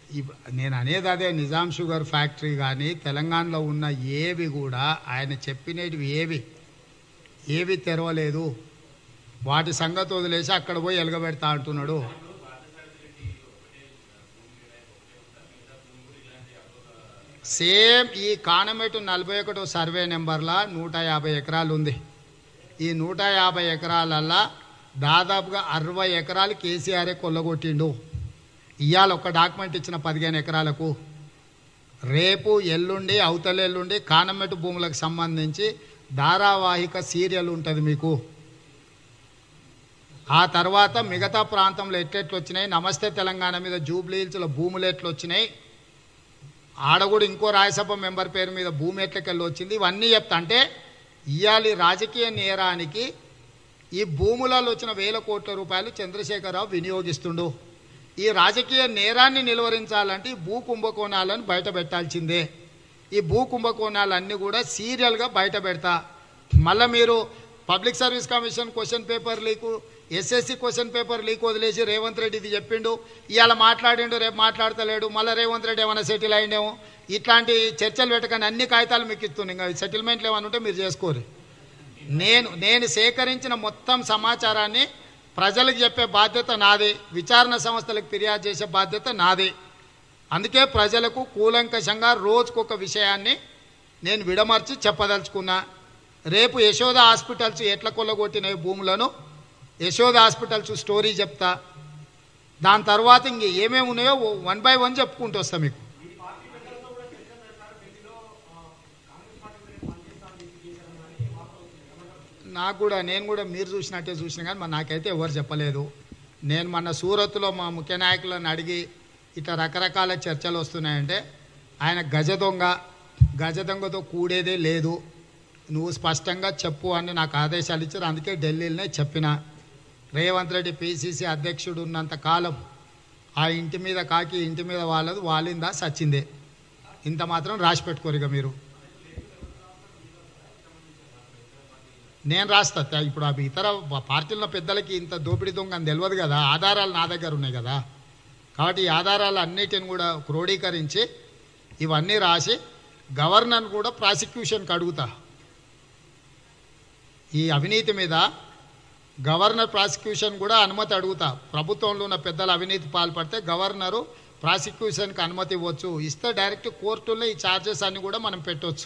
ఇప్- నేను అనేది అదే నిజాం షుగర్ ఫ్యాక్టరీ కానీ తెలంగాణలో ఉన్న ఏవి కూడా ఆయన చెప్పినవి ఏవి ఏవి తెరవలేదు వాటి సంగతి వదిలేసి అక్కడ పోయి ఎలగబెడతా అంటున్నాడు సేమ్ ఈ కానమెటు నలభై ఒకటో సర్వే నెంబర్లా నూట యాభై ఎకరాలు ఉంది ఈ నూట యాభై ఎకరాలల్లా దాదాపుగా అరవై ఎకరాలు కేసీఆరే కొల్లగొట్టిండు ఇవాళ ఒక డాక్యుమెంట్ ఇచ్చిన పదిహేను ఎకరాలకు రేపు ఎల్లుండి అవతల ఎల్లుండి కానమెట్టు భూములకు సంబంధించి ధారావాహిక సీరియల్ ఉంటుంది మీకు ఆ తర్వాత మిగతా ప్రాంతంలో ఎట్లెట్లు వచ్చినాయి నమస్తే తెలంగాణ మీద జూబ్లీ హిల్స్లో భూములు ఎట్లు వచ్చినాయి ఆడ కూడా ఇంకో రాజ్యసభ మెంబర్ పేరు మీద భూమి ఎట్లకెళ్ళి వచ్చింది ఇవన్నీ చెప్తా అంటే ఇవాళ రాజకీయ నేరానికి ఈ భూములలో వచ్చిన వేల కోట్ల రూపాయలు చంద్రశేఖరరావు వినియోగిస్తుండు ఈ రాజకీయ నేరాన్ని నిలువరించాలంటే ఈ భూ కుంభకోణాలను బయట పెట్టాల్సిందే ఈ భూ కుంభకోణాలన్నీ కూడా సీరియల్గా బయట పెడతా మళ్ళీ మీరు public service commission question paper leak SSC question paper leak వదిలేసి రేవంత్ రెడ్డి ఇది చెప్పిండు ఇవాళ మాట్లాడిండు రేపు మాట్లాడతలేడు మళ్ళీ రేవంత్ రెడ్డి ఏమైనా సెటిల్ అయిండేమో ఇట్లాంటి చర్చలు పెట్టకని అన్ని కాగితాలు మీకు ఇస్తున్నాయి ఇంకా సెటిల్మెంట్లు ఏమైనా ఉంటే మీరు చేసుకోరు నేను నేను సేకరించిన మొత్తం సమాచారాన్ని ప్రజలకు చెప్పే బాధ్యత నాది విచారణ సంస్థలకు ఫిర్యాదు చేసే బాధ్యత నాది అందుకే ప్రజలకు కూలంకషంగా రోజుకొక విషయాన్ని నేను విడమర్చి చెప్పదలుచుకున్నా రేపు యశోద హాస్పిటల్స్ ఎట్ల కొల్లగొట్టిన భూములను యశోద హాస్పిటల్స్ స్టోరీ చెప్తా దాని తర్వాత ఇంక ఏమేమి ఉన్నాయో వన్ బై వన్ చెప్పుకుంటూ వస్తా మీకు నాకు కూడా నేను కూడా మీరు చూసినట్టే చూసిన కానీ మరి నాకైతే ఎవరు చెప్పలేదు నేను మొన్న సూరత్లో మా ముఖ్య నాయకులను అడిగి ఇట్లా రకరకాల చర్చలు వస్తున్నాయంటే ఆయన గజ దొంగ గజ దొంగతో కూడేదే లేదు నువ్వు స్పష్టంగా చెప్పు అని నాకు ఆదేశాలు ఇచ్చారు అందుకే ఢిల్లీలోనే చెప్పిన రేవంత్ రెడ్డి పిసిసి అధ్యక్షుడు ఉన్నంత కాలం ఆ ఇంటి మీద కాకి ఇంటి మీద వాళ్ళది వాలిందా సచ్చిందే ఇంత మాత్రం రాసి పెట్టుకోరు ఇక మీరు నేను రాస్తా త- ఇప్పుడు అవి ఇతర ప- పార్టీల పెద్దలకి ఇంత దోపిడీ దొంగ అని తెలియదు కదా ఆధారాలు నా దగ్గర ఉన్నాయి కదా కాబట్టి ఈ ఆధారాలు అన్నిటిని కూడా క్రోడీకరించి ఇవన్నీ రాసి గవర్నర్ కూడా ప్రాసిక్యూషన్కి అడుగుతా ఈ అవినీతి మీద గవర్నర్ ప్రాసిక్యూషన్ కూడా అనుమతి అడుగుతా ప్రభుత్వంలో ఉన్న పెద్దలు అవినీతి పాల్పడితే గవర్నరు ప్రాసిక్యూషన్కి అనుమతి ఇవ్వచ్చు ఇస్తే డైరెక్ట్ కోర్టుల్లో ఈ ఛార్జెస్ అన్ని కూడా మనం పెట్టవచ్చు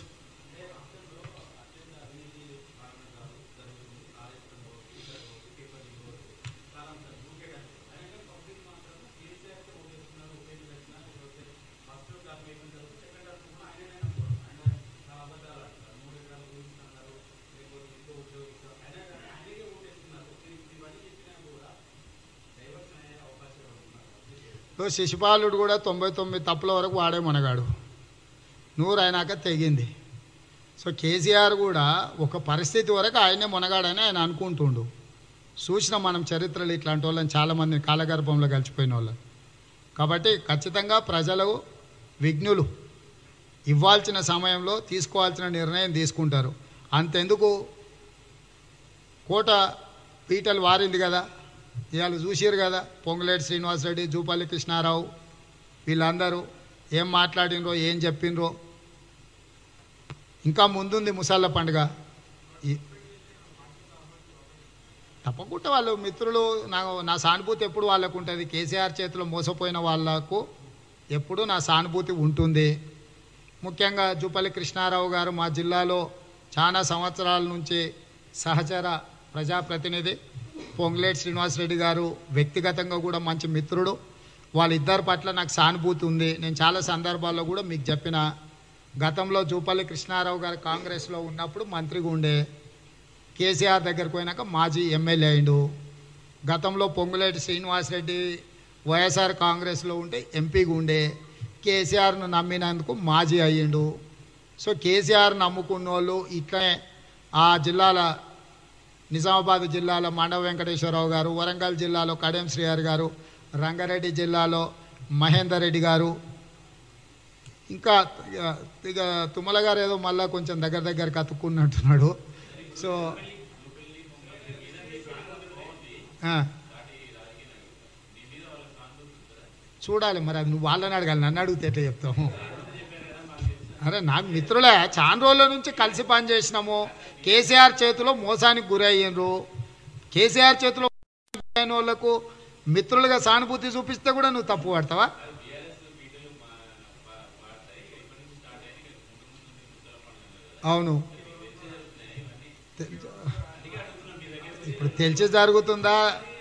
సో శిశుపాలుడు కూడా తొంభై తొమ్మిది తప్పుల వరకు వాడే మనగాడు నూరు అయినాక తెగింది సో కేసీఆర్ కూడా ఒక పరిస్థితి వరకు ఆయనే మునగాడని ఆయన అనుకుంటుండు చూసిన మనం చరిత్రలు ఇట్లాంటి వాళ్ళని చాలామంది కాలగర్భంలో కలిసిపోయిన వాళ్ళని కాబట్టి ఖచ్చితంగా ప్రజలు విఘ్నులు ఇవ్వాల్సిన సమయంలో తీసుకోవాల్సిన నిర్ణయం తీసుకుంటారు అంతెందుకు కోట పీటలు వారింది కదా ఇవాళ చూసిరు కదా పొంగులేటి శ్రీనివాసరెడ్డి జూపల్లి కృష్ణారావు వీళ్ళందరూ ఏం మాట్లాడినరో ఏం చెప్పినరో ఇంకా ముందుంది ముసళ్ళ పండుగ ఈ- తప్పకుండా వాళ్ళు మిత్రులు నా నా సానుభూతి ఎప్పుడు వాళ్ళకు ఉంటుంది కేసీఆర్ చేతిలో మోసపోయిన వాళ్ళకు ఎప్పుడు నా సానుభూతి ఉంటుంది ముఖ్యంగా జూపల్లి కృష్ణారావు గారు మా జిల్లాలో చాలా సంవత్సరాల నుంచి సహచర ప్రజాప్రతినిధి పొంగులేటి శ్రీనివాసరెడ్డి గారు వ్యక్తిగతంగా కూడా మంచి మిత్రుడు వాళ్ళిద్దరి పట్ల నాకు సానుభూతి ఉంది నేను చాలా సందర్భాల్లో కూడా మీకు చెప్పిన గతంలో జూపల్లి కృష్ణారావు గారు కాంగ్రెస్లో ఉన్నప్పుడు మంత్రిగా ఉండే కేసీఆర్ దగ్గరకు పోయినాక మాజీ ఎమ్మెల్యే అయిండు గతంలో పొంగులేటి శ్రీనివాసరెడ్డి వైఎస్ఆర్ కాంగ్రెస్లో ఉంటే ఎంపీగా ఉండే కేసీఆర్ను నమ్మినందుకు మాజీ అయ్యిండు సో కేసీఆర్ నమ్ముకున్న వాళ్ళు ఇట్లనే ఆ జిల్లాల నిజామాబాద్ జిల్లాలో మండవ వెంకటేశ్వరరావు గారు వరంగల్ జిల్లాలో కడెం శ్రీహరి గారు రంగారెడ్డి జిల్లాలో మహేందర్ రెడ్డి గారు ఇంకా ఇక ఇక తుమ్మల గారు ఏదో మళ్ళీ కొంచెం దగ్గర దగ్గరికి అతుక్కున్నట్టున్నాడు సో ఆ. చూడాలి మరి అది నువ్వు వాళ్ళని అడగాలి నన్ను అడిగితే ఎట్లా చెప్తాము అరే నాకు మిత్రులే చాలా రోజుల నుంచి కలిసి పని చేసినాము కేసీఆర్ చేతిలో మోసానికి గురయ్యిండ్రు కేసీఆర్ చేతిలో గురైన వాళ్ళకు మిత్రులుగా సానుభూతి చూపిస్తే కూడా నువ్వు తప్పు పడతావా అవును తెల్- ఇప్పుడు తెలిసి జరుగుతుందా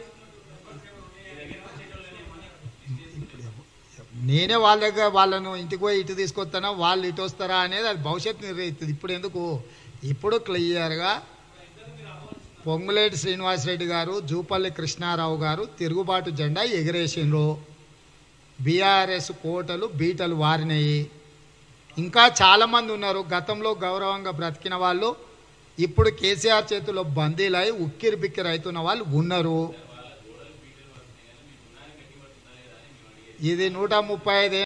ఇప్పుడు నేనే వాళ్ళ దగ్గర వాళ్ళను ఇంటికి పోయి ఇటు తీసుకొస్తానా వాళ్ళు ఇటు వస్తారా అనేది అది భవిష్యత్తు నిర్ణయిస్తుంది ఇప్పుడు ఎందుకు ఇప్పుడు క్లియర్గా పొంగులేటి శ్రీనివాసరెడ్డి గారు జూపల్లి కృష్ణారావు గారు తిరుగుబాటు జెండా ఎగిరేసిండ్రు బీఆర్ఎస్ కోటలు బీటలు వారినాయి ఇంకా చాలామంది ఉన్నారు గతంలో గౌరవంగా బ్రతికిన వాళ్ళు ఇప్పుడు కేసీఆర్ చేతిలో బందీలై ఉక్కిరి బిక్కిరి అవుతున్న వాళ్ళు ఉన్నారు ఇది నూట ముప్పై ఐదు